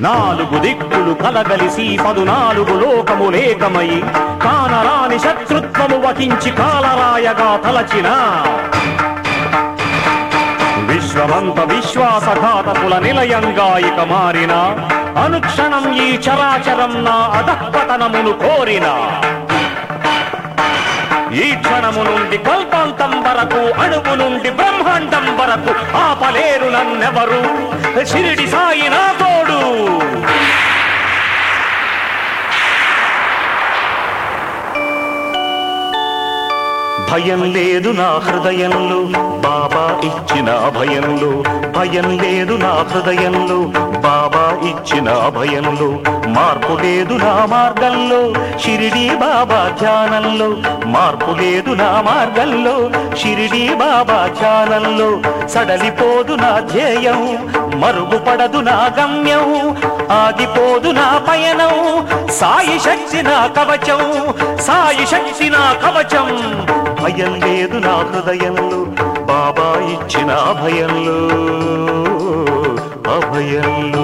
నాలుగు దిక్కులు కలగలిసి పదునాలుగు లోకములేకమై కానరాని శత్రుత్వము వహించి కాలరాయగా తలచిన విశ్వమంత విశ్వాసఘాతకుల నిలయంగా ఇక మారిన అనుక్షణం ఈ చరాచరం నా అధఃపతనమును కోరిన ఈ క్షణము నుండి కల్పాంతం వరకు అణువు నుండి బ్రహ్మాండం వరకు ఆపలేరు నన్నెవరు షిరిడి సాయి నా తోడు భయం లేదు నా హృదయంలో బాబా ఇచ్చిన అభయంలో భయం లేదు నా హృదయంలో బాబా ఇచ్చిన అభయంలో మార్పు లేదు నా మార్గంలో షిరిడి బాబా ధ్యానంలో మార్పు లేదు నా మార్గంలో షిరిడి బాబా ధ్యానంలో సడలిపోదు నా ధ్యేయం మరుగుపడదు నా గమ్యం ఆగిపోదు నా పయనం సాయి శక్తి నా కవచం సాయి శక్తి నా కవచం భయం లేదు నా హృదయంలో బాబా ఇచ్చిన అభయంలో అభయంలో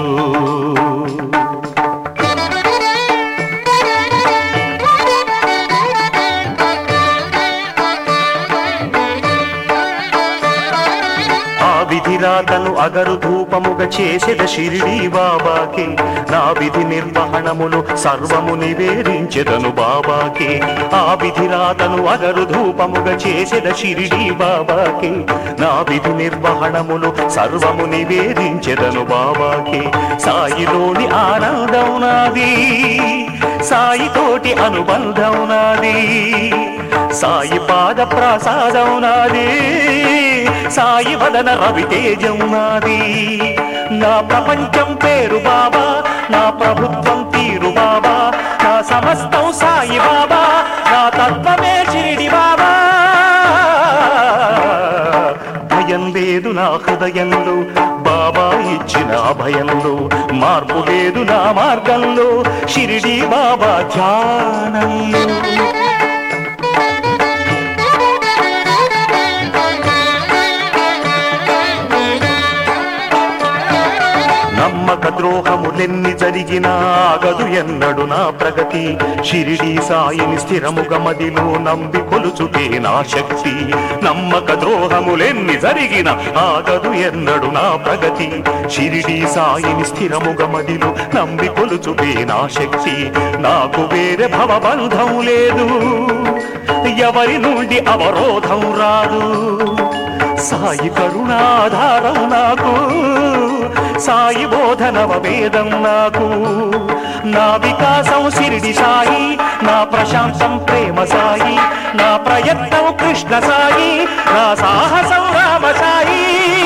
ఆ విధిరాతను అగరు ధూపముగ చేసెద షిరిడి బాబాకే నా విధి నిర్వహణమును సర్వము నివేదించెదను బాబాకే ఆ విధిరాతను అగరు ధూపముగ చేసెద షిరిడి బాబాకే నా విధి నిర్వహణమును సర్వము నివేదించెదను బాబాకే సాయిలోని ఆనందం నాది సాయితోటి అనుబంధం నాది సాయి పాద ప్రసాదం నాది సాయి వదన రవితేజం నాది నా ప్రపంచం పేరు బాబా నా ప్రభుత్వం తీరు బాబా నా సమస్తం సాయి బాబా నా తత్వమే షిరిడి బాబా భయం లేదు నా హృదయంలో బాబా ఇచ్చిన భయంలో మార్పు లేదు నా మార్గంలో షిరిడి బాబా ధ్యానంలో నమ్మక ద్రోహములెన్ని జరిగినా ఆగదు ఎన్నడు నా ప్రగతి షిరిడి సాయిని స్థిరముగ మదిలో నమ్మి కొలుచుటే నా శక్తి నమ్మక ద్రోహములెన్ని జరిగిన ఆగదు ఎన్నడు నా ప్రగతి షిరిడి సాయిని స్థిరముగ మదిలో నమ్మి కొలుచుటే నా శక్తి నాకు వేరే భవబంధం లేదు ఎవరి నుండి అవరోధం రాదు సాయి కరుణాధారం నాకు సాయి బోధనవ వేదం నాకు నా వికాసం సిరిడి సాయి నా ప్రశాంతం ప్రేమ సాయి నా ప్రయత్నం కృష్ణ సాయి నా సాహసం రామ సాయి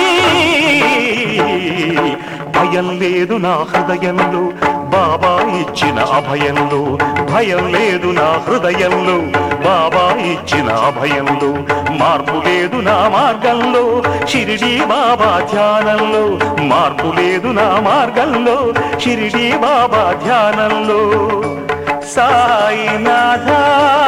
భయం లేదు నా హృదయంలో బాబా ఇచ్చిన అభయంలో భయం లేదు నా హృదయంలో బాబా ఇచ్చిన అభయంలో మార్పు లేదు నా మార్గంలో షిరిడి బాబా ధ్యానంలో మార్పు లేదు నా మార్గంలో షిరిడి బాబా ధ్యానంలో సాయినాథ